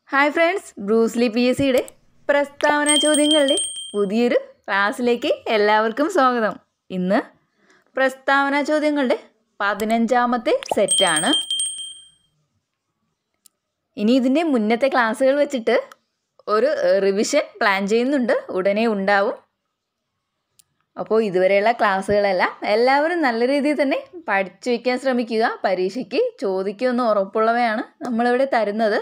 hi friends ബ്രൂസ്ലി P S സിയുടെ പ്രസ്താവന ചോദ്യങ്ങളുടെ പുതിയൊരു ക്ലാസ്സിലേക്ക് എല്ലാവർക്കും സ്വാഗതം ഇന്ന് പ്രസ്താവന ചോദ്യങ്ങളുടെ പതിനഞ്ചാമത്തെ സെറ്റാണ് ഇനി ഇതിൻ്റെ മുന്നത്തെ ക്ലാസ്സുകൾ വെച്ചിട്ട് ഒരു റിവിഷൻ പ്ലാൻ ചെയ്യുന്നുണ്ട് ഉടനെ ഉണ്ടാവും അപ്പോൾ ഇതുവരെയുള്ള ക്ലാസ്സുകളെല്ലാം എല്ലാവരും നല്ല രീതിയിൽ തന്നെ പഠിച്ചു വയ്ക്കാൻ ശ്രമിക്കുക പരീക്ഷയ്ക്ക് ചോദിക്കുമെന്ന് ഉറപ്പുള്ളവയാണ് നമ്മളിവിടെ തരുന്നത്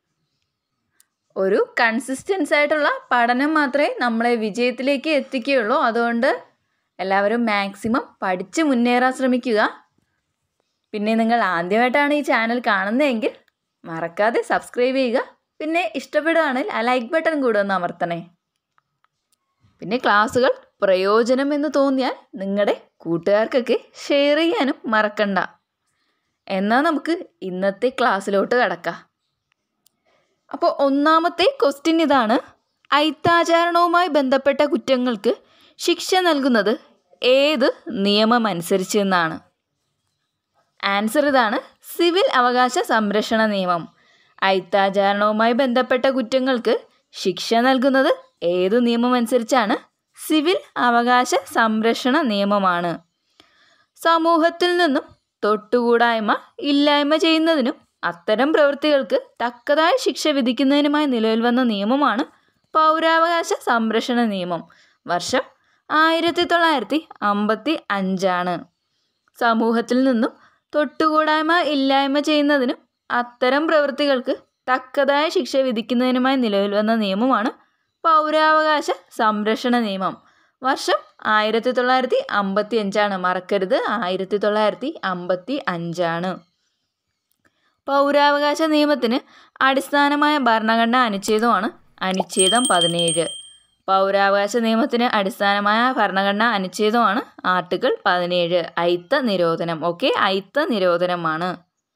ഒരു കൺസിസ്റ്റൻസ് ആയിട്ടുള്ള പഠനം മാത്രമേ നമ്മളെ വിജയത്തിലേക്ക് എത്തിക്കുകയുള്ളൂ അതുകൊണ്ട് എല്ലാവരും മാക്സിമം പഠിച്ച് മുന്നേറാൻ ശ്രമിക്കുക പിന്നെ നിങ്ങൾ ആദ്യമായിട്ടാണ് ഈ ചാനൽ കാണുന്നതെങ്കിൽ മറക്കാതെ സബ്സ്ക്രൈബ് ചെയ്യുക പിന്നെ ഇഷ്ടപ്പെടുകയാണെങ്കിൽ ആ ലൈക്ക് ബട്ടൺ കൂടെ ഒന്ന് അമർത്തണേ പിന്നെ ക്ലാസ്സുകൾ പ്രയോജനം എന്ന് തോന്നിയാൽ നിങ്ങളുടെ കൂട്ടുകാർക്കൊക്കെ ഷെയർ ചെയ്യാനും മറക്കണ്ട എന്നാൽ നമുക്ക് ഇന്നത്തെ ക്ലാസ്സിലോട്ട് കടക്കാം അപ്പോൾ ഒന്നാമത്തെ ക്വസ്റ്റ്യൻ ഇതാണ് ഐത്താചാരണവുമായി ബന്ധപ്പെട്ട കുറ്റങ്ങൾക്ക് ശിക്ഷ നൽകുന്നത് ഏത് നിയമം അനുസരിച്ച് എന്നാണ് ആൻസർ ഇതാണ് സിവിൽ അവകാശ സംരക്ഷണ നിയമം ഐത്താചാരണവുമായി ബന്ധപ്പെട്ട കുറ്റങ്ങൾക്ക് ശിക്ഷ നൽകുന്നത് ഏതു നിയമം അനുസരിച്ചാണ് സിവിൽ അവകാശ സംരക്ഷണ നിയമമാണ് സമൂഹത്തിൽ നിന്നും തൊട്ടുകൂടായ്മ ഇല്ലായ്മ ചെയ്യുന്നതിനും അത്തരം പ്രവൃത്തികൾക്ക് തക്കതായ ശിക്ഷ വിധിക്കുന്നതിനുമായി നിലവിൽ വന്ന നിയമമാണ് പൗരാവകാശ സംരക്ഷണ നിയമം വർഷം ആയിരത്തി തൊള്ളായിരത്തി അമ്പത്തി അഞ്ചാണ് സമൂഹത്തിൽ നിന്നും തൊട്ടുകൂടായ്മ ഇല്ലായ്മ ചെയ്യുന്നതിനും അത്തരം പ്രവൃത്തികൾക്ക് തക്കതായ ശിക്ഷ വിധിക്കുന്നതിനുമായി നിലവിൽ വന്ന നിയമമാണ് പൗരാവകാശ സംരക്ഷണ നിയമം വർഷം ആയിരത്തി തൊള്ളായിരത്തി അമ്പത്തി അഞ്ചാണ് മറക്കരുത് ആയിരത്തി തൊള്ളായിരത്തി അമ്പത്തി അഞ്ചാണ് പൗരാവകാശ നിയമത്തിന് അടിസ്ഥാനമായ ഭരണഘടനാ അനുച്ഛേദമാണ് അനുച്ഛേദം പതിനേഴ് പൗരാവകാശ നിയമത്തിന് അടിസ്ഥാനമായ ഭരണഘടനാ അനുച്ഛേദമാണ് ആർട്ടിക്കിൾ പതിനേഴ് അയിത്ത നിരോധനം ഓക്കെ അയിത്ത നിരോധനമാണ്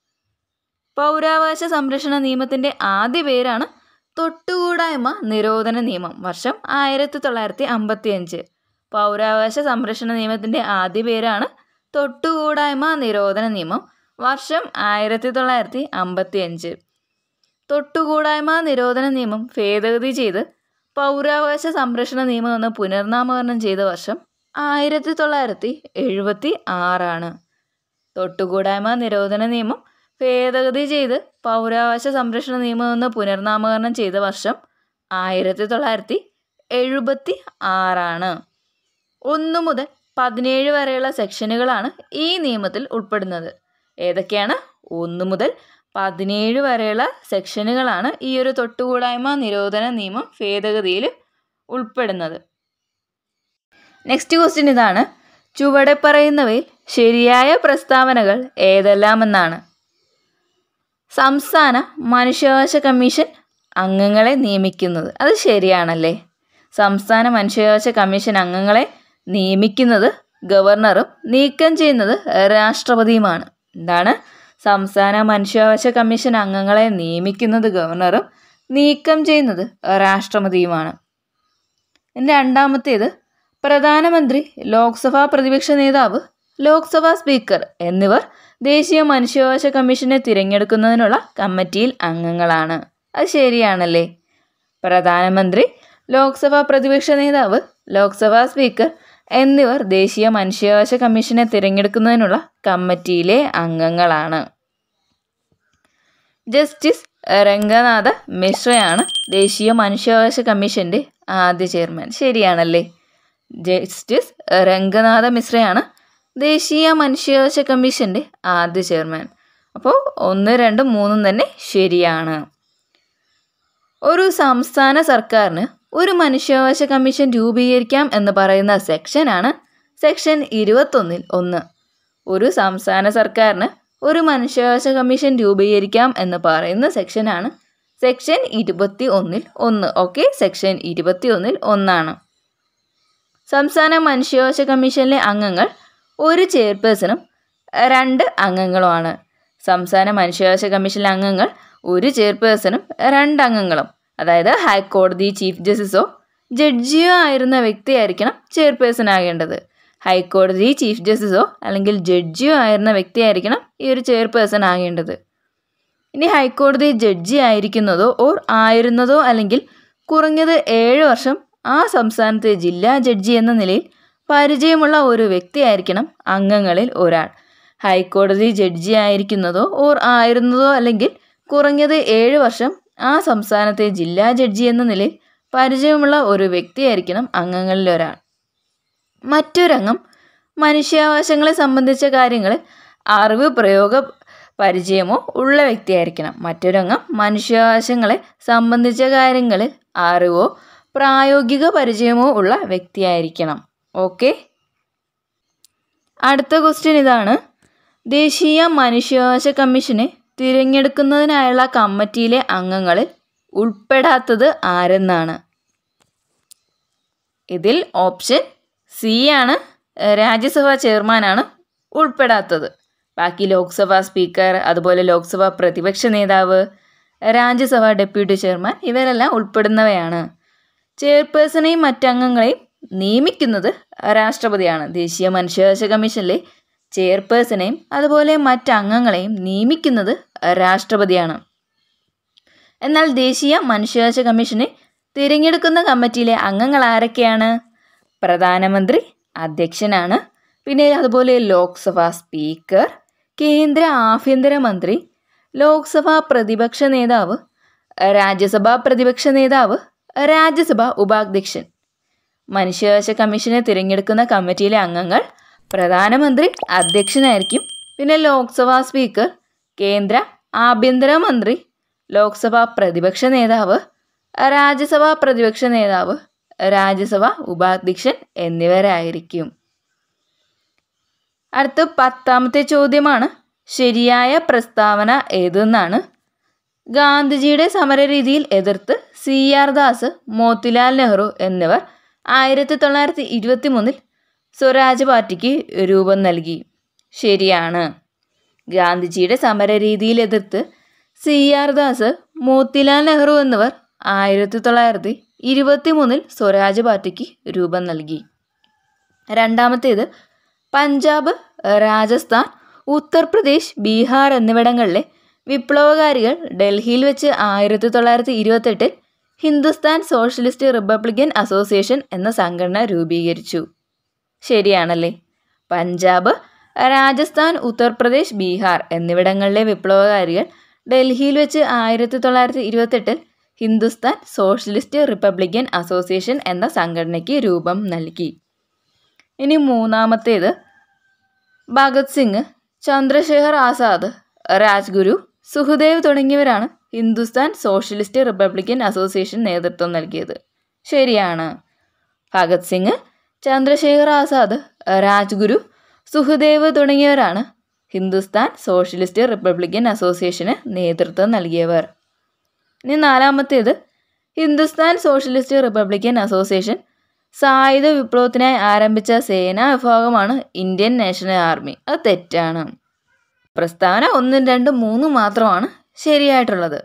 പൗരാവകാശ സംരക്ഷണ നിയമത്തിൻ്റെ ആദ്യ പേരാണ് തൊട്ടുകൂടായ്മ നിരോധന നിയമം വർഷം ആയിരത്തി തൊള്ളായിരത്തി അമ്പത്തി അഞ്ച് പൗരാവകാശ സംരക്ഷണ നിയമത്തിൻ്റെ ആദ്യ പേരാണ് തൊട്ടുകൂടായ്മ നിരോധന നിയമം വർഷം ആയിരത്തി തൊള്ളായിരത്തി അമ്പത്തി അഞ്ച് തൊട്ടുകൂടായ്മ നിരോധന നിയമം ഭേദഗതി ചെയ്ത് പൗരാവകാശ സംരക്ഷണ നിയമം എന്ന് പുനർനാമകരണം ചെയ്ത വർഷം ആയിരത്തി തൊള്ളായിരത്തി എഴുപത്തി ആറാണ് തൊട്ടുകൂടായ്മ നിരോധന നിയമം ഭേദഗതി ചെയ്ത് പൗരാവകാശ സംരക്ഷണ നിയമം എന്ന് പുനർനാമകരണം ചെയ്ത വർഷം ആയിരത്തി തൊള്ളായിരത്തി എഴുപത്തി ആറാണ് ഒന്ന് മുതൽ പതിനേഴ് വരെയുള്ള സെക്ഷനുകളാണ് ഈ നിയമത്തിൽ ഉൾപ്പെടുന്നത് ഏതൊക്കെയാണ് ഒന്ന് മുതൽ പതിനേഴ് വരെയുള്ള സെക്ഷനുകളാണ് ഈ ഒരു തൊട്ടുകൂടായ്മ നിരോധന നിയമം ഭേദഗതിയിൽ ഉൾപ്പെടുന്നത് നെക്സ്റ്റ് ക്വസ്റ്റ്യൻ ഇതാണ് ചുവടെ പറയുന്നവയിൽ ശരിയായ പ്രസ്താവനകൾ ഏതെല്ലാമെന്നാണ് സംസ്ഥാന മനുഷ്യാവകാശ കമ്മീഷൻ അംഗങ്ങളെ നിയമിക്കുന്നത് അത് ശരിയാണല്ലേ സംസ്ഥാന മനുഷ്യാവകാശ കമ്മീഷൻ അംഗങ്ങളെ നിയമിക്കുന്നത് ഗവർണറും നീക്കം ചെയ്യുന്നത് രാഷ്ട്രപതിയുമാണ് എന്താണ് സംസ്ഥാന മനുഷ്യാവകാശ കമ്മീഷൻ അംഗങ്ങളെ നിയമിക്കുന്നത് ഗവർണറും നീക്കം ചെയ്യുന്നത് രാഷ്ട്രപതിയുമാണ് രണ്ടാമത്തേത് പ്രധാനമന്ത്രി ലോക്സഭാ പ്രതിപക്ഷ നേതാവ് ലോക്സഭാ സ്പീക്കർ എന്നിവർ ദേശീയ മനുഷ്യാവകാശ കമ്മീഷനെ തിരഞ്ഞെടുക്കുന്നതിനുള്ള കമ്മിറ്റിയിൽ അംഗങ്ങളാണ് അത് ശരിയാണല്ലേ പ്രധാനമന്ത്രി ലോക്സഭാ പ്രതിപക്ഷ നേതാവ് ലോക്സഭാ സ്പീക്കർ എന്നിവർ ദേശീയ മനുഷ്യാവകാശ കമ്മീഷനെ തിരഞ്ഞെടുക്കുന്നതിനുള്ള കമ്മിറ്റിയിലെ അംഗങ്ങളാണ് ജസ്റ്റിസ് രംഗനാഥ മിശ്രയാണ് ദേശീയ മനുഷ്യാവകാശ കമ്മീഷൻ്റെ ആദ്യ ചെയർമാൻ ശരിയാണല്ലേ ജസ്റ്റിസ് രംഗനാഥ മിശ്രയാണ് ദേശീയ മനുഷ്യാവകാശ കമ്മീഷൻ്റെ ആദ്യ ചെയർമാൻ അപ്പോൾ ഒന്ന് രണ്ടും മൂന്നും തന്നെ ശരിയാണ് ഒരു സംസ്ഥാന സർക്കാരിന് ഒരു മനുഷ്യാവകാശ കമ്മീഷൻ രൂപീകരിക്കാം എന്ന് പറയുന്ന സെക്ഷനാണ് സെക്ഷൻ ഇരുപത്തൊന്നിൽ ഒന്ന് ഒരു സംസ്ഥാന സർക്കാരിന് ഒരു മനുഷ്യാവകാശ കമ്മീഷൻ രൂപീകരിക്കാം എന്ന് പറയുന്ന സെക്ഷനാണ് സെക്ഷൻ ഇരുപത്തി ഒന്നിൽ ഒന്ന് ഓക്കെ സെക്ഷൻ ഇരുപത്തി ഒന്നിൽ ഒന്നാണ് സംസ്ഥാന മനുഷ്യാവകാശ കമ്മീഷനിലെ അംഗങ്ങൾ ഒരു ചെയർപേഴ്സണും രണ്ട് അംഗങ്ങളുമാണ് സംസ്ഥാന മനുഷ്യാവകാശ കമ്മീഷനിലെ അംഗങ്ങൾ ഒരു ചെയർപേഴ്സണും രണ്ട് അംഗങ്ങളും അതായത് ഹൈക്കോടതി ചീഫ് ജസ്റ്റിസോ ജഡ്ജിയോ ആയിരുന്ന വ്യക്തിയായിരിക്കണം ചെയർപേഴ്സൺ ആകേണ്ടത് ഹൈക്കോടതി ചീഫ് ജസ്റ്റിസോ അല്ലെങ്കിൽ ജഡ്ജിയോ ആയിരുന്ന വ്യക്തിയായിരിക്കണം ഈ ഒരു ചെയർപേഴ്സൺ ആകേണ്ടത് ഇനി ഹൈക്കോടതി ജഡ്ജി ആയിരിക്കുന്നതോ ഓർ ആയിരുന്നതോ അല്ലെങ്കിൽ കുറഞ്ഞത് ഏഴ് വർഷം ആ സംസ്ഥാനത്തെ ജില്ലാ ജഡ്ജി എന്ന നിലയിൽ പരിചയമുള്ള ഒരു വ്യക്തിയായിരിക്കണം അംഗങ്ങളിൽ ഒരാൾ ഹൈക്കോടതി ജഡ്ജി ആയിരിക്കുന്നതോ ഓർ ആയിരുന്നതോ അല്ലെങ്കിൽ കുറഞ്ഞത് ഏഴ് വർഷം ആ സംസ്ഥാനത്തെ ജില്ലാ ജഡ്ജി എന്ന നിലയിൽ പരിചയമുള്ള ഒരു വ്യക്തിയായിരിക്കണം അംഗങ്ങളിൽ ഒരാൾ മറ്റൊരംഗം മനുഷ്യാവകാശങ്ങളെ സംബന്ധിച്ച കാര്യങ്ങളിൽ അറിവ് പ്രയോഗ പരിചയമോ ഉള്ള വ്യക്തിയായിരിക്കണം മറ്റൊരംഗം മനുഷ്യാവകാശങ്ങളെ സംബന്ധിച്ച കാര്യങ്ങളിൽ അറിവോ പ്രായോഗിക പരിചയമോ ഉള്ള വ്യക്തിയായിരിക്കണം ഓക്കെ അടുത്ത ക്വസ്റ്റ്യൻ ഇതാണ് ദേശീയ മനുഷ്യാവകാശ കമ്മീഷനെ തിരഞ്ഞെടുക്കുന്നതിനായുള്ള കമ്മിറ്റിയിലെ അംഗങ്ങളിൽ ഉൾപ്പെടാത്തത് ആരെന്നാണ് ഇതിൽ ഓപ്ഷൻ സി ആണ് രാജ്യസഭാ ചെയർമാനാണ് ഉൾപ്പെടാത്തത് ബാക്കി ലോക്സഭാ സ്പീക്കർ അതുപോലെ ലോക്സഭാ പ്രതിപക്ഷ നേതാവ് രാജ്യസഭാ ഡെപ്യൂട്ടി ചെയർമാൻ ഇവരെല്ലാം ഉൾപ്പെടുന്നവയാണ് ചെയർപേഴ്സണെയും മറ്റംഗങ്ങളെയും നിയമിക്കുന്നത് രാഷ്ട്രപതിയാണ് ദേശീയ മനുഷ്യാവകാശ കമ്മീഷനിലെ ചെയർപേഴ്സണെയും അതുപോലെ മറ്റംഗങ്ങളെയും നിയമിക്കുന്നത് രാഷ്ട്രപതിയാണ് എന്നാൽ ദേശീയ മനുഷ്യാവകാശ കമ്മീഷനെ തിരഞ്ഞെടുക്കുന്ന കമ്മിറ്റിയിലെ അംഗങ്ങൾ ആരൊക്കെയാണ് പ്രധാനമന്ത്രി അധ്യക്ഷനാണ് പിന്നെ അതുപോലെ ലോക്സഭാ സ്പീക്കർ കേന്ദ്ര ആഭ്യന്തരമന്ത്രി ലോക്സഭാ പ്രതിപക്ഷ നേതാവ് രാജ്യസഭാ പ്രതിപക്ഷ നേതാവ് രാജ്യസഭാ ഉപാധ്യക്ഷൻ മനുഷ്യാവകാശ കമ്മീഷനെ തിരഞ്ഞെടുക്കുന്ന കമ്മിറ്റിയിലെ അംഗങ്ങൾ പ്രധാനമന്ത്രി അധ്യക്ഷനായിരിക്കും പിന്നെ ലോക്സഭാ സ്പീക്കർ കേന്ദ്ര ആഭ്യന്തരമന്ത്രി ലോക്സഭാ പ്രതിപക്ഷ നേതാവ് രാജ്യസഭാ പ്രതിപക്ഷ നേതാവ് രാജ്യസഭാ ഉപാധ്യക്ഷൻ എന്നിവരായിരിക്കും അടുത്ത പത്താമത്തെ ചോദ്യമാണ് ശരിയായ പ്രസ്താവന ഏതെന്നാണ് ഗാന്ധിജിയുടെ സമരരീതിയിൽ എതിർത്ത് സി ആർ ദാസ് മോത്തിലാൽ നെഹ്റു എന്നിവർ ആയിരത്തി തൊള്ളായിരത്തി ഇരുപത്തി മൂന്നിൽ സ്വരാജ് പാർട്ടിക്ക് രൂപം നൽകി ശരിയാണ് ഗാന്ധിജിയുടെ സമരരീതിയിൽ എതിർത്ത് സി ആർ ദാസ് മോത്തിലാൽ നെഹ്റു എന്നിവർ ആയിരത്തി തൊള്ളായിരത്തി ഇരുപത്തി മൂന്നിൽ സ്വരാജ് പാർട്ടിക്ക് രൂപം നൽകി രണ്ടാമത്തേത് പഞ്ചാബ് രാജസ്ഥാൻ ഉത്തർപ്രദേശ് ബീഹാർ എന്നിവിടങ്ങളിലെ വിപ്ലവകാരികൾ ഡൽഹിയിൽ വെച്ച് ആയിരത്തി തൊള്ളായിരത്തി ഇരുപത്തെട്ടിൽ ഹിന്ദുസ്ഥാൻ സോഷ്യലിസ്റ്റ് റിപ്പബ്ലിക്കൻ അസോസിയേഷൻ എന്ന സംഘടന രൂപീകരിച്ചു ശരിയാണല്ലേ പഞ്ചാബ് രാജസ്ഥാൻ ഉത്തർപ്രദേശ് ബീഹാർ എന്നിവിടങ്ങളിലെ വിപ്ലവകാരികൾ ഡൽഹിയിൽ വെച്ച് ആയിരത്തി തൊള്ളായിരത്തി ഇരുപത്തെട്ടിൽ ഹിന്ദുസ്ഥാൻ സോഷ്യലിസ്റ്റ് റിപ്പബ്ലിക്കൻ അസോസിയേഷൻ എന്ന സംഘടനയ്ക്ക് രൂപം നൽകി ഇനി മൂന്നാമത്തേത് ഭഗത് സിംഗ് ചന്ദ്രശേഖർ ആസാദ് രാജ്ഗുരു സുഖദേവ് തുടങ്ങിയവരാണ് ഹിന്ദുസ്ഥാൻ സോഷ്യലിസ്റ്റ് റിപ്പബ്ലിക്കൻ അസോസിയേഷൻ നേതൃത്വം നൽകിയത് ശരിയാണ് ഭഗത് സിംഗ് ചന്ദ്രശേഖർ ആസാദ് രാജ്ഗുരു സുഖദേവ് തുടങ്ങിയവരാണ് ഹിന്ദുസ്ഥാൻ സോഷ്യലിസ്റ്റ് റിപ്പബ്ലിക്കൻ അസോസിയേഷന് നേതൃത്വം നൽകിയവർ ഇനി നാലാമത്തേത് ഹിന്ദുസ്ഥാൻ സോഷ്യലിസ്റ്റ് റിപ്പബ്ലിക്കൻ അസോസിയേഷൻ സായുധ വിപ്ലവത്തിനായി ആരംഭിച്ച സേനാ വിഭാഗമാണ് ഇന്ത്യൻ നാഷണൽ ആർമി അത് തെറ്റാണ് പ്രസ്താവന ഒന്നും രണ്ടും മൂന്നും മാത്രമാണ് ശരിയായിട്ടുള്ളത്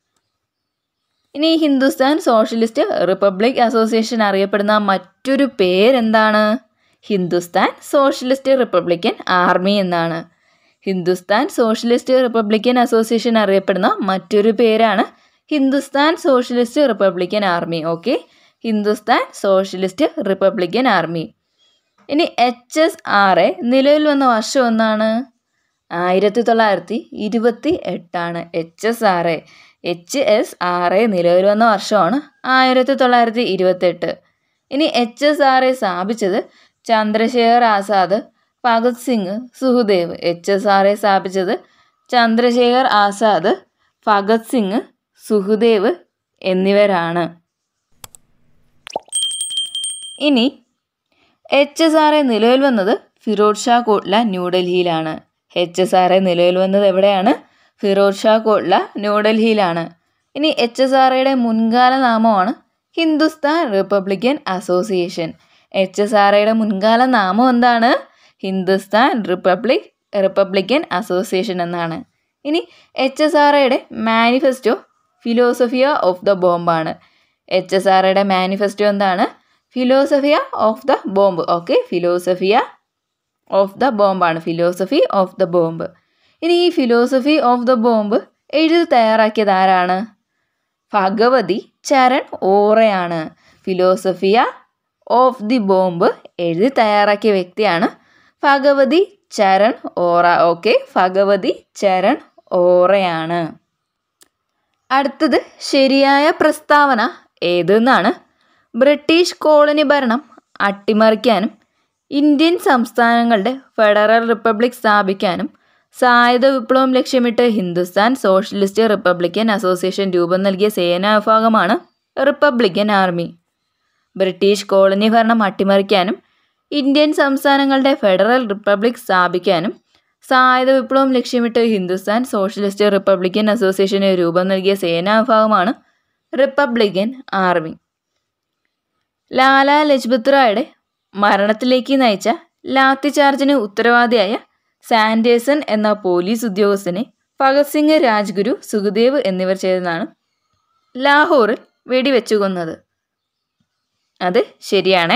ഇനി ഹിന്ദുസ്ഥാൻ സോഷ്യലിസ്റ്റ് റിപ്പബ്ലിക് അസോസിയേഷൻ അറിയപ്പെടുന്ന മറ്റൊരു പേരെന്താണ് ഹിന്ദുസ്ഥാൻ സോഷ്യലിസ്റ്റ് റിപ്പബ്ലിക്കൻ ആർമി എന്നാണ് ഹിന്ദുസ്ഥാൻ സോഷ്യലിസ്റ്റ് റിപ്പബ്ലിക്കൻ അസോസിയേഷൻ അറിയപ്പെടുന്ന മറ്റൊരു പേരാണ് Hindustan Socialist Republican Army okay Hindustan Socialist Republican Army ഇനി എച്ച് എസ് ആർ എ നിലവിൽ വന്ന വർഷം ഒന്നാണ് ആയിരത്തി തൊള്ളായിരത്തി ഇരുപത്തി എട്ടാണ് H S R A H S R A നിലവിൽ വന്ന വർഷമാണ് ആയിരത്തി തൊള്ളായിരത്തി ഇരുപത്തെട്ട് ഇനി എച്ച് എസ് ആർ എ സ്ഥാപിച്ചത് Chandrashekhar Azad Bhagat Singh Sukhdev H S R A സ്ഥാപിച്ചത് ചന്ദ്രശേഖർ ആസാദ് ഭഗത് സിംഗ് സുഖദേവ് എന്നിവരാണ് ഇനി എച്ച് എസ് ആർ എ നിലവിൽ വന്നത് ഫിറോഡ് ഷാ കോട്ട്ല ന്യൂഡൽഹിയിലാണ് എച്ച് എസ് ആർ എ നിലവിൽ വന്നത് എവിടെയാണ് ഫിറോഡ് ഷാ കോട്ട്ല ന്യൂഡൽഹിയിലാണ് ഇനി എച്ച് എസ് ആർ എയുടെ മുൻകാല നാമമാണ് Hindustan Republican Association H S R എയുടെ മുൻകാല നാമം എന്താണ് ഹിന്ദുസ്ഥാൻ റിപ്പബ്ലിക് റിപ്പബ്ലിക്കൻ അസോസിയേഷൻ എന്നാണ് ഇനി എച്ച് എസ് ആർ എയുടെ മാനിഫെസ്റ്റോ ഫിലോസഫിയ ഓഫ് ദ ബോംബാണ് എച്ച് എസ് ആർ എയുടെ മാനിഫെസ്റ്റോ എന്താണ് philosophy of the bomb okay philosophy of the ബോംബാണ് ഫിലോസഫി ഓഫ് ദ ബോംബ് ഇനി ഈ ഫിലോസഫി ഓഫ് ദ ബോംബ് എഴുതി തയ്യാറാക്കിയത് ആരാണ് ഭഗവതി ചരൺ ഓറയാണ് ഫിലോസഫിയ ഓഫ് ദി ബോംബ് എഴുതി തയ്യാറാക്കിയ വ്യക്തിയാണ് ഭഗവതി ചരൺ ഓറ ഓക്കെ ഭഗവതി ചരൺ ഓറയാണ് അടുത്തത് ശരിയായ പ്രസ്താവന ഏതെന്നാണ് ബ്രിട്ടീഷ് കോളനി ഭരണം അട്ടിമറിക്കാനും ഇന്ത്യൻ സംസ്ഥാനങ്ങളുടെ ഫെഡറൽ റിപ്പബ്ലിക് സ്ഥാപിക്കാനും സായുധ വിപ്ലവം ലക്ഷ്യമിട്ട് ഹിന്ദുസ്ഥാൻ സോഷ്യലിസ്റ്റ് റിപ്പബ്ലിക്കൻ അസോസിയേഷൻ രൂപം നൽകിയ സേനാ വിഭാഗമാണ് റിപ്പബ്ലിക്കൻ ആർമി ബ്രിട്ടീഷ് കോളനി ഭരണം അട്ടിമറിക്കാനും ഇന്ത്യൻ സംസ്ഥാനങ്ങളുടെ ഫെഡറൽ റിപ്പബ്ലിക് സ്ഥാപിക്കാനും സായുധ വിപ്ലവം ലക്ഷ്യമിട്ട് ഹിന്ദുസ്ഥാൻ സോഷ്യലിസ്റ്റ് റിപ്പബ്ലിക്കൻ അസോസിയേഷന് രൂപം നൽകിയ സേനാ വിഭാഗമാണ് റിപ്പബ്ലിക്കൻ ആർമി ലാല ലജ്പത് റായുടെ മരണത്തിലേക്ക് നയിച്ച ലാത്തി ചാർജിന് ഉത്തരവാദിയായ സാൻഡേഴ്സൺ എന്ന പോലീസ് ഉദ്യോഗസ്ഥനെ ഭഗത് സിംഗ് രാജ്ഗുരു സുഖദേവ് എന്നിവർ ചേർന്നാണ് ലാഹോറിൽ വെടിവെച്ചു കൊന്നത് അത് ശരിയാണ്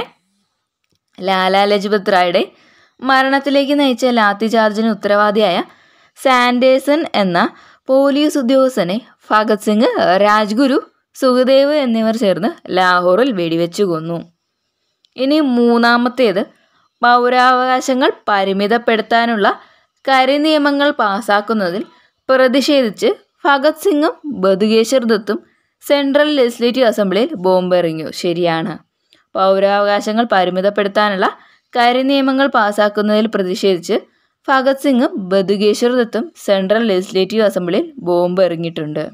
ലാല ലജ്പത് റായുടെ മരണത്തിലേക്ക് നയിച്ച ലാത്തി ചാർജിന് ഉത്തരവാദിയായ സാൻഡേഴ്സൺ എന്ന പോലീസ് ഉദ്യോഗസ്ഥനെ ഭഗത് സിംഗ് രാജ്ഗുരു സുഖദേവ് എന്നിവർ ചേർന്ന് ലാഹോറിൽ വെടിവെച്ചു കൊന്നു ഇനി മൂന്നാമത്തേത് പൗരാവകാശങ്ങൾ പരിമിതപ്പെടുത്താനുള്ള കരിനിയമങ്ങൾ പാസാക്കുന്നതിൽ പ്രതിഷേധിച്ച് ഭഗത് സിംഗും ബതുകേശ്വർ ദത്തും സെൻട്രൽ ലെജിസ്ലേറ്റീവ് അസംബ്ലിയിൽ ബോംബെറിഞ്ഞു ശരിയാണ് പൗരാവകാശങ്ങൾ പരിമിതപ്പെടുത്താനുള്ള കരിനിയമങ്ങൾ പാസാക്കുന്നതിൽ പ്രതിഷേധിച്ച് ഭഗത് സിംഗും ബതുകേശ്വർ ദത്തും സെൻട്രൽ ലെജിസ്ലേറ്റീവ് അസംബ്ലിയിൽ ബോംബ് എറിഞ്ഞിട്ടുണ്ട്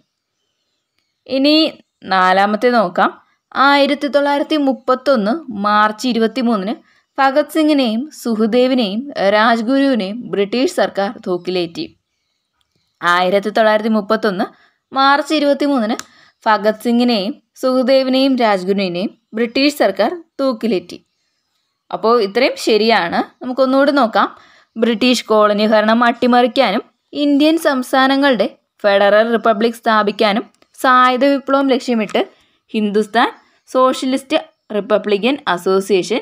ഇനി നാലാമത്തെ നോക്കാം ആയിരത്തി തൊള്ളായിരത്തി മുപ്പത്തൊന്ന് മാർച്ച് ഇരുപത്തി മൂന്നിന് ഭഗത് സിംഗിനെയും സുഖദേവിനെയും രാജ്ഗുരുവിനെയും ബ്രിട്ടീഷ് സർക്കാർ തൂക്കിലേറ്റി ആയിരത്തി തൊള്ളായിരത്തി മുപ്പത്തൊന്ന് മാർച്ച് ഇരുപത്തി മൂന്നിന് ഭഗത് സിംഗിനെയും സുഖദേവിനെയും രാജ്ഗുരുവിനെയും ബ്രിട്ടീഷ് സർക്കാർ തൂക്കിലേറ്റി അപ്പോൾ ഇത്രയും ശരിയാണ് നമുക്കൊന്നുകൂടി നോക്കാം ബ്രിട്ടീഷ് കോളനി ഭരണം അട്ടിമറിക്കാനും ഇന്ത്യൻ സംസ്ഥാനങ്ങളുടെ ഫെഡറൽ റിപ്പബ്ലിക് സ്ഥാപിക്കാനും സായുധ വിപ്ലവം ലക്ഷ്യമിട്ട് ഹിന്ദുസ്ഥാൻ സോഷ്യലിസ്റ്റ് റിപ്പബ്ലിക്കൻ അസോസിയേഷൻ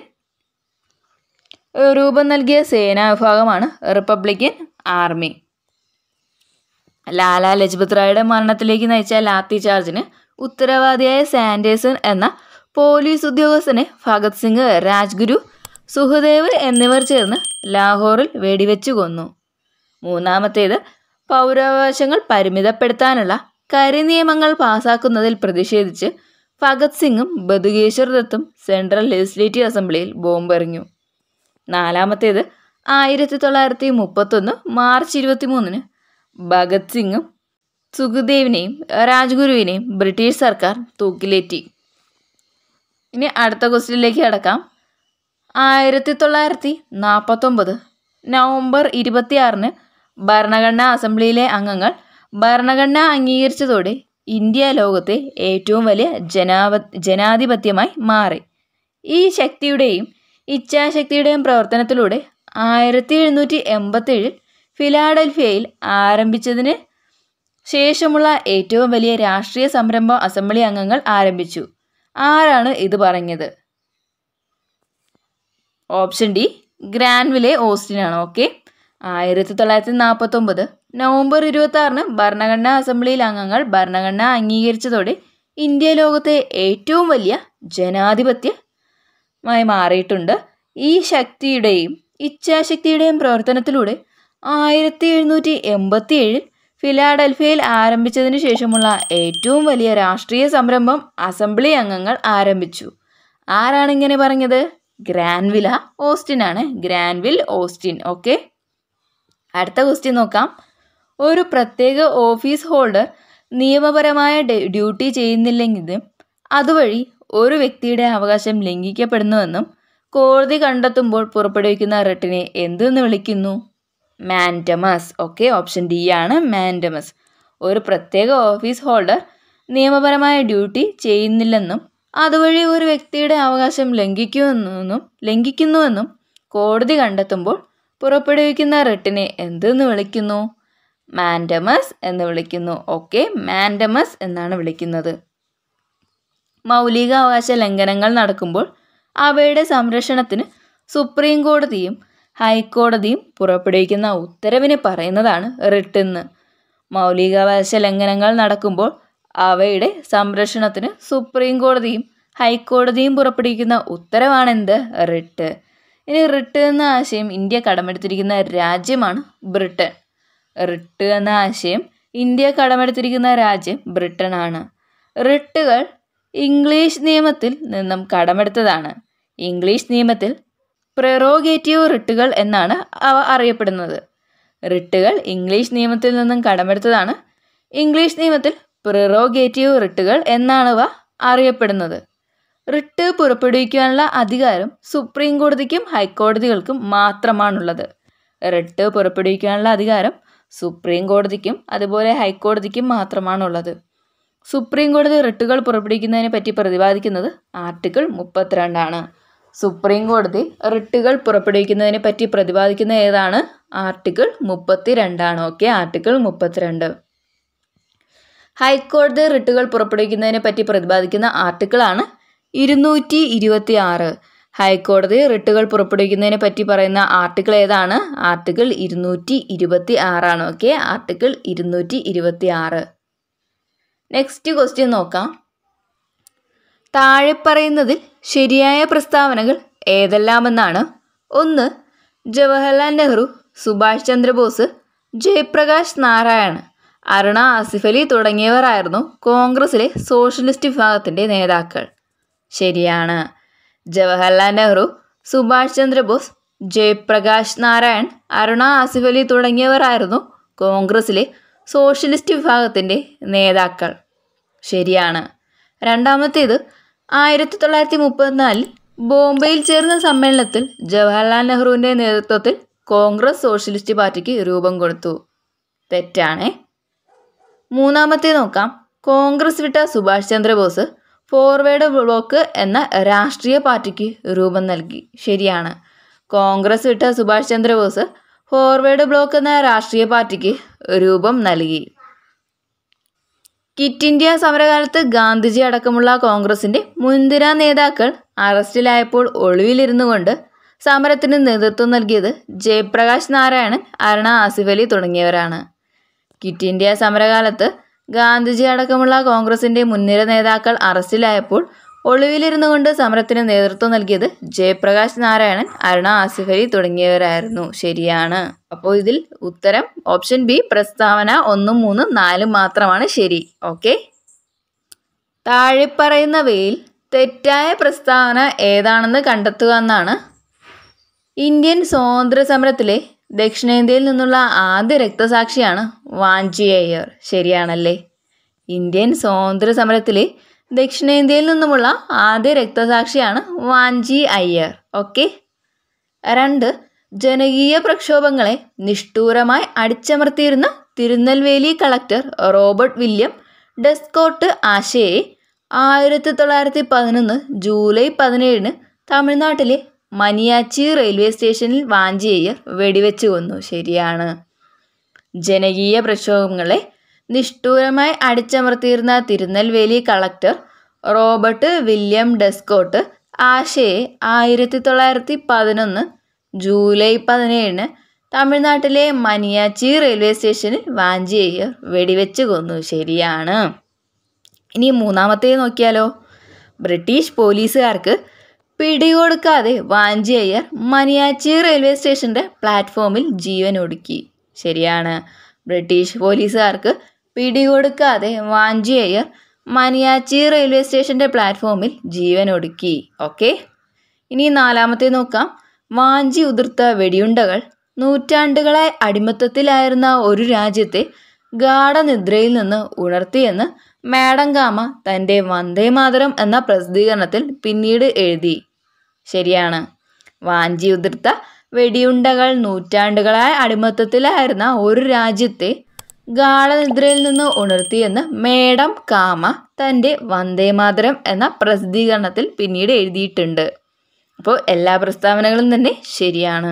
രൂപം നൽകിയ സേനാ വിഭാഗമാണ് റിപ്പബ്ലിക്കൻ ആർമി ലാല ലജ്പത് റായുടെ മരണത്തിലേക്ക് നയിച്ച ലാത്തി ചാർജിന് ഉത്തരവാദിയായ സാൻഡേഴ്സൺ എന്ന പോലീസ് ഉദ്യോഗസ്ഥനെ ഭഗത് സിംഗ് രാജ്ഗുരു സുഖദേവ് എന്നിവർ ചേർന്ന് ലാഹോറിൽ വെടിവെച്ചു കൊന്നു മൂന്നാമത്തേത് പൗരാവകാശങ്ങൾ പരിമിതപ്പെടുത്താനുള്ള കരിനിയമങ്ങൾ പാസാക്കുന്നതിൽ പ്രതിഷേധിച്ച് ഭഗത് സിംഗും ബതുകേശ്വർ ദത്തും സെൻട്രൽ ലെജിസ്ലേറ്റീവ് അസംബ്ലിയിൽ ബോംബെറിഞ്ഞു നാലാമത്തേത് ആയിരത്തി തൊള്ളായിരത്തി മുപ്പത്തൊന്ന് മാർച്ച് ഇരുപത്തി മൂന്നിന് ഭഗത് സിംഗും സുഖദേവിനെയും രാജ്ഗുരുവിനെയും ബ്രിട്ടീഷ് സർക്കാർ തൂക്കിലേറ്റി ഇനി അടുത്ത ക്വസ്റ്റ്യനിലേക്ക് കടക്കാം ആയിരത്തി തൊള്ളായിരത്തി നാൽപ്പത്തൊമ്പത് നവംബർ ഇരുപത്തിയാറിന് ഭരണഘടനാ അസംബ്ലിയിലെ അംഗങ്ങൾ ഭരണഘടന അംഗീകരിച്ചതോടെ ഇന്ത്യ ലോകത്തെ ഏറ്റവും വലിയ ജനാവ ജനാധിപത്യമായി മാറി ഈ ശക്തിയുടെയും ഇച്ഛാശക്തിയുടെയും പ്രവർത്തനത്തിലൂടെ ആയിരത്തി എഴുന്നൂറ്റി എൺപത്തേഴിൽ ഫിലാഡൽഫിയയിൽ ആരംഭിച്ചതിന് ശേഷമുള്ള ഏറ്റവും വലിയ രാഷ്ട്രീയ സംരംഭം അസംബ്ലി അംഗങ്ങൾ ആരംഭിച്ചു ആരാണ് ഇത് പറഞ്ഞത് ഓപ്ഷൻ ഡി ഗ്രാൻവിലെ ഓസ്റ്റിനാണ് ഓക്കെ ആയിരത്തി തൊള്ളായിരത്തി നാൽപ്പത്തൊമ്പത് നവംബർ ഇരുപത്തി ആറിന് ഭരണഘടനാ അസംബ്ലിയിൽ അംഗങ്ങൾ ഭരണഘടന അംഗീകരിച്ചതോടെ ഇന്ത്യ ലോകത്തെ ഏറ്റവും വലിയ ജനാധിപത്യമായി മാറിയിട്ടുണ്ട് ഈ ശക്തിയുടെയും ഇച്ഛാശക്തിയുടെയും പ്രവർത്തനത്തിലൂടെ ആയിരത്തി എഴുന്നൂറ്റി എൺപത്തി ഏഴിൽ ഫിലാഡൽഫിയയിൽ ആരംഭിച്ചതിന് ശേഷമുള്ള ഏറ്റവും വലിയ രാഷ്ട്രീയ സംരംഭം അസംബ്ലി അംഗങ്ങൾ ആരംഭിച്ചു ആരാണ് ഇങ്ങനെ പറഞ്ഞത് ഗ്രാൻവില ഓസ്റ്റിൻ ആണ് ഗ്രാൻവിൽ ഓസ്റ്റിൻ ഓക്കെ അടുത്ത ക്വസ്റ്റ്യൻ നോക്കാം ഒരു പ്രത്യേക ഓഫീസ് ഹോൾഡർ നിയമപരമായ ഡ്യൂട്ടി ചെയ്യുന്നില്ലെങ്കിലും അതുവഴി ഒരു വ്യക്തിയുടെ അവകാശം ലംഘിക്കപ്പെടുന്നുവെന്നും കോടതി കണ്ടെത്തുമ്പോൾ പുറപ്പെടുവിക്കുന്ന റിട്ടിനെ എന്തെന്ന് വിളിക്കുന്നു മാൻഡമസ് ഓക്കെ ഓപ്ഷൻ ഡി ആണ് മാൻഡമസ് ഒരു പ്രത്യേക ഓഫീസ് ഹോൾഡർ നിയമപരമായ ഡ്യൂട്ടി ചെയ്യുന്നില്ലെന്നും അതുവഴി ഒരു വ്യക്തിയുടെ അവകാശം ലംഘിക്കുമെന്നും ലംഘിക്കുന്നുവെന്നും കോടതി കണ്ടെത്തുമ്പോൾ പുറപ്പെടുവിക്കുന്ന റിട്ടിനെ എന്തെന്ന് വിളിക്കുന്നു മാൻഡമസ് എന്ന് വിളിക്കുന്നു ഓക്കെ മാൻഡമസ് എന്നാണ് വിളിക്കുന്നത് മൗലികാവകാശ ലംഘനങ്ങൾ നടക്കുമ്പോൾ അവയുടെ സംരക്ഷണത്തിന് സുപ്രീം കോടതിയും ഹൈക്കോടതിയും പുറപ്പെടുവിക്കുന്ന ഉത്തരവിന് പറയുന്നതാണ് റിട്ടെന്ന് മൗലികാവകാശ ലംഘനങ്ങൾ നടക്കുമ്പോൾ അവയുടെ സംരക്ഷണത്തിന് സുപ്രീം കോടതിയും ഹൈക്കോടതിയും പുറപ്പെടുവിക്കുന്ന ഉത്തരവാണെന്ത് റിട്ട് ഇനി റിട്ട് എന്ന ആശയം ഇന്ത്യ കടമെടുത്തിരിക്കുന്ന രാജ്യമാണ് ബ്രിട്ടൻ റിട്ട് എന്ന ആശയം ഇന്ത്യ കടമെടുത്തിരിക്കുന്ന രാജ്യം ബ്രിട്ടനാണ് റിട്ടുകൾ ഇംഗ്ലീഷ് നിയമത്തിൽ നിന്നും കടമെടുത്തതാണ് ഇംഗ്ലീഷ് നിയമത്തിൽ പ്രെറോഗേറ്റീവ് റിട്ടുകൾ എന്നാണ് അവ അറിയപ്പെടുന്നത് റിട്ടുകൾ ഇംഗ്ലീഷ് നിയമത്തിൽ നിന്നും കടമെടുത്തതാണ് ഇംഗ്ലീഷ് നിയമത്തിൽ പ്രിറോഗേറ്റീവ് റിട്ടുകൾ എന്നാണ് അവ അറിയപ്പെടുന്നത് റിട്ട് പുറപ്പെടുവിക്കാനുള്ള അധികാരം സുപ്രീം കോടതിക്കും ഹൈക്കോടതികൾക്കും മാത്രമാണുള്ളത് റിട്ട് പുറപ്പെടുവിക്കാനുള്ള അധികാരം സുപ്രീം കോടതിക്കും അതുപോലെ ഹൈക്കോടതിക്കും മാത്രമാണുള്ളത് സുപ്രീം കോടതി റിട്ടുകൾ പുറപ്പെടുവിക്കുന്നതിനെ പറ്റി പ്രതിപാദിക്കുന്നത് ആർട്ടിക്കിൾ മുപ്പത്തിരണ്ടാണ് സുപ്രീം കോടതി റിട്ടുകൾ പുറപ്പെടുവിക്കുന്നതിനെ പറ്റി പ്രതിപാദിക്കുന്ന ഏതാണ് ആർട്ടിക്കിൾ മുപ്പത്തി രണ്ടാണ് ഓക്കെ ആർട്ടിക്കിൾ മുപ്പത്തിരണ്ട് ഹൈക്കോടതി റിട്ടുകൾ പുറപ്പെടുവിക്കുന്നതിനെ പറ്റി പ്രതിപാദിക്കുന്ന ആർട്ടിക്കിളാണ് ഇരുന്നൂറ്റി ഇരുപത്തി ആറ് ഹൈക്കോടതി റിട്ടുകൾ പുറപ്പെടുവിക്കുന്നതിനെ പറ്റി പറയുന്ന ആർട്ടിക്കിൾ ഏതാണ് ആർട്ടിക്കിൾ ഇരുന്നൂറ്റി ഇരുപത്തി ആറാണ് ഓക്കെ ആർട്ടിക്കിൾ ഇരുന്നൂറ്റി ഇരുപത്തി ആറ് നെക്സ്റ്റ് ക്വസ്റ്റ്യൻ നോക്കാം താഴെ പറയുന്നതിൽ ശരിയായ പ്രസ്താവനകൾ ഏതെല്ലാമെന്നാണ് ഒന്ന് ജവഹർലാൽ നെഹ്റു സുഭാഷ് ചന്ദ്രബോസ് ജയപ്രകാശ് നാരായൺ അരുണ ആസിഫ് അലി തുടങ്ങിയവരായിരുന്നു കോൺഗ്രസിലെ സോഷ്യലിസ്റ്റ് വിഭാഗത്തിൻ്റെ നേതാക്കൾ ശരിയാണ് ജവഹർലാൽ നെഹ്റു സുഭാഷ് ചന്ദ്രബോസ് ജയപ്രകാശ് നാരായൺ അരുണ ആസിഫ് അലി തുടങ്ങിയവരായിരുന്നു കോൺഗ്രസിലെ സോഷ്യലിസ്റ്റ് വിഭാഗത്തിൻ്റെ നേതാക്കൾ ശരിയാണ് രണ്ടാമത്തേത് ആയിരത്തി തൊള്ളായിരത്തി മുപ്പത്തിനാലിൽ ബോംബെയിൽ ചേർന്ന സമ്മേളനത്തിൽ ജവഹർലാൽ നെഹ്റുവിൻ്റെ നേതൃത്വത്തിൽ കോൺഗ്രസ് സോഷ്യലിസ്റ്റ് പാർട്ടിക്ക് രൂപം കൊടുത്തു തെറ്റാണേ മൂന്നാമത്തെ നോക്കാം കോൺഗ്രസ് വിട്ട സുഭാഷ് ചന്ദ്രബോസ് ഫോർവേഡ് ബ്ലോക്ക് എന്ന രാഷ്ട്രീയ പാർട്ടിക്ക് രൂപം നൽകി ശരിയാണ് കോൺഗ്രസ് വിട്ട സുഭാഷ് ചന്ദ്രബോസ് ഫോർവേഡ് ബ്ലോക്ക് എന്ന രാഷ്ട്രീയ പാർട്ടിക്ക് രൂപം നൽകി കിറ്റ് ഇന്ത്യ സമരകാലത്ത് ഗാന്ധിജി അടക്കമുള്ള കോൺഗ്രസിന്റെ മുൻനിര നേതാക്കൾ അറസ്റ്റിലായപ്പോൾ ഒളിവിലിരുന്നു കൊണ്ട് സമരത്തിന് നേതൃത്വം നൽകിയത് ജയപ്രകാശ് നാരായണൻ അരുണ ആസിഫ് അലി തുടങ്ങിയവരാണ് കിറ്റ് ഇന്ത്യ സമരകാലത്ത് ഗാന്ധിജി അടക്കമുള്ള കോൺഗ്രസിന്റെ മുൻനിര നേതാക്കൾ അറസ്റ്റിലായപ്പോൾ ഒളിവിലിരുന്നു കൊണ്ട് സമരത്തിന് നേതൃത്വം നൽകിയത് ജയപ്രകാശ് നാരായണൻ അരുണ ആസിഫ് അലി തുടങ്ങിയവരായിരുന്നു ശരിയാണ് അപ്പോൾ ഇതിൽ ഉത്തരം ഓപ്ഷൻ ബി പ്രസ്താവന ഒന്നും മൂന്നും നാലും മാത്രമാണ് ശരി ഓക്കെ താഴെ പറയുന്നവയിൽ തെറ്റായ പ്രസ്താവന ഏതാണെന്ന് കണ്ടെത്തുക എന്നാണ് ഇന്ത്യൻ സ്വാതന്ത്ര്യ സമരത്തിലെ ദക്ഷിണേന്ത്യയിൽ നിന്നുള്ള ആദ്യ രക്തസാക്ഷിയാണ് വാഞ്ചി അയ്യർ ശരിയാണല്ലേ ഇന്ത്യൻ സ്വാതന്ത്ര്യ സമരത്തിലെ ദക്ഷിണേന്ത്യയിൽ നിന്നുമുള്ള ആദ്യ രക്തസാക്ഷിയാണ് വാഞ്ചി അയ്യർ ഓക്കെ രണ്ട് ജനകീയ പ്രക്ഷോഭങ്ങളെ നിഷ്ഠൂരമായി അടിച്ചമർത്തിയിരുന്ന Tirunelveli collector Robert William D'Escourt ആശയെ ആയിരത്തി തൊള്ളായിരത്തി പതിനൊന്ന് ജൂലൈ പതിനേഴിന് തമിഴ്നാട്ടിലെ മനിയാച്ചി റെയിൽവേ സ്റ്റേഷനിൽ വാഞ്ചിയയ്യർ വെടിവെച്ച് കൊന്നു ശരിയാണ് ജനകീയ പ്രക്ഷോഭങ്ങളെ നിഷ്ഠൂരമായി അടിച്ചമർത്തിയിരുന്ന Tirunelveli collector Robert William D'Escourt ആശയെ ആയിരത്തി തൊള്ളായിരത്തി പതിനൊന്ന് ജൂലൈ പതിനേഴിന് തമിഴ്നാട്ടിലെ മനിയാച്ചി റെയിൽവേ സ്റ്റേഷനിൽ വാഞ്ചിയയ്യർ വെടിവെച്ച് കൊന്നു ശരിയാണ് ഇനി മൂന്നാമത്തെ നോക്കിയാലോ ബ്രിട്ടീഷ് പോലീസുകാർക്ക് പിടികൊടുക്കാതെ വാഞ്ചി അയ്യർ മനിയാച്ചി റെയിൽവേ സ്റ്റേഷൻ്റെ പ്ലാറ്റ്ഫോമിൽ ജീവൻ ഒടുക്കി ശരിയാണ് ബ്രിട്ടീഷ് പോലീസുകാർക്ക് പിടികൊടുക്കാതെ വാഞ്ചി അയ്യർ മനിയാച്ചി റെയിൽവേ സ്റ്റേഷൻ്റെ പ്ലാറ്റ്ഫോമിൽ ജീവൻ ഒടുക്കി ഓക്കെ ഇനി നാലാമത്തെ നോക്കാം വാഞ്ചി ഉതിർത്ത വെടിയുണ്ടകൾ നൂറ്റാണ്ടുകളായി അടിമത്തത്തിലായിരുന്ന ഒരു രാജ്യത്തെ ഗാഠനിദ്രയിൽ നിന്ന് ഉണർത്തിയെന്ന് മാഡം ഗാമ തൻ്റെ വന്ദേ മാതരം എന്ന പ്രസിദ്ധീകരണത്തിൽ പിന്നീട് എഴുതി ശരിയാണ് വാഞ്ചി ഉതിർത്ത വെടിയുണ്ടകൾ നൂറ്റാണ്ടുകളായി അടിമത്തത്തിലായിരുന്ന ഒരു രാജ്യത്തെ ഗാഠനിദ്രയിൽ നിന്ന് ഉണർത്തിയെന്ന് മേഡം കാമ തൻ്റെ വന്ദേ മാതരം എന്ന പ്രസിദ്ധീകരണത്തിൽ പിന്നീട് എഴുതിയിട്ടുണ്ട് അപ്പോൾ എല്ലാ പ്രസ്താവനകളും തന്നെ ശരിയാണ്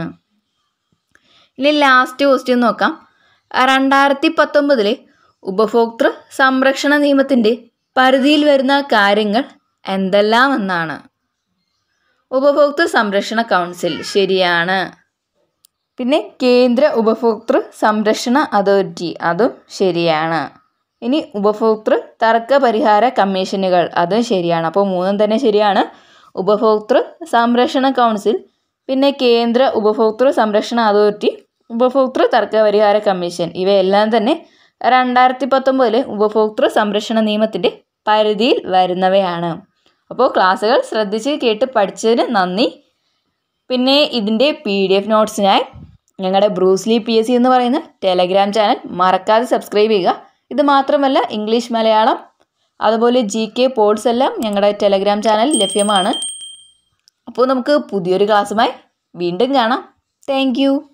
ഇനി ലാസ്റ്റ് ക്വസ്റ്റ്യൻ നോക്കാം രണ്ടായിരത്തി പത്തൊമ്പതിലെ ഉപഭോക്തൃ സംരക്ഷണ നിയമത്തിൻ്റെ പരിധിയിൽ വരുന്ന കാര്യങ്ങൾ എന്തെല്ലാം എന്നാണ് ഉപഭോക്തൃ സംരക്ഷണ കൗൺസിൽ ശരിയാണ് പിന്നെ കേന്ദ്ര ഉപഭോക്തൃ സംരക്ഷണ അതോറിറ്റി അതും ശരിയാണ് ഇനി ഉപഭോക്തൃ തർക്ക പരിഹാര കമ്മീഷനുകൾ അതും ശരിയാണ് അപ്പോൾ മൂന്നും തന്നെ ശരിയാണ് ഉപഭോക്തൃ സംരക്ഷണ കൗൺസിൽ പിന്നെ കേന്ദ്ര ഉപഭോക്തൃ സംരക്ഷണ അതോറിറ്റി ഉപഭോക്തൃ തർക്ക പരിഹാര കമ്മീഷൻ ഇവയെല്ലാം തന്നെ രണ്ടായിരത്തി പത്തൊമ്പതിലെ ഉപഭോക്തൃ സംരക്ഷണ നിയമത്തിൻ്റെ പരിധിയിൽ വരുന്നവയാണ് അപ്പോൾ ക്ലാസ്സുകൾ ശ്രദ്ധിച്ച് കേട്ട് പഠിച്ചതിന് നന്ദി പിന്നെ ഇതിൻ്റെ പി ഡി എഫ് നോട്ട്സിനായി ഞങ്ങളുടെ ബ്രൂസ്ലി പി എസ് സി എന്ന് പറയുന്ന ടെലഗ്രാം ചാനൽ മറക്കാതെ സബ്സ്ക്രൈബ് ചെയ്യുക ഇത് മാത്രമല്ല ഇംഗ്ലീഷ് മലയാളം അതുപോലെ ജി കെ പോഡ്സ് എല്ലാം ഞങ്ങളുടെ ടെലഗ്രാം ചാനൽ ലഭ്യമാണ് അപ്പോൾ നമുക്ക് പുതിയൊരു ക്ലാസ്സുമായി വീണ്ടും കാണാം താങ്ക്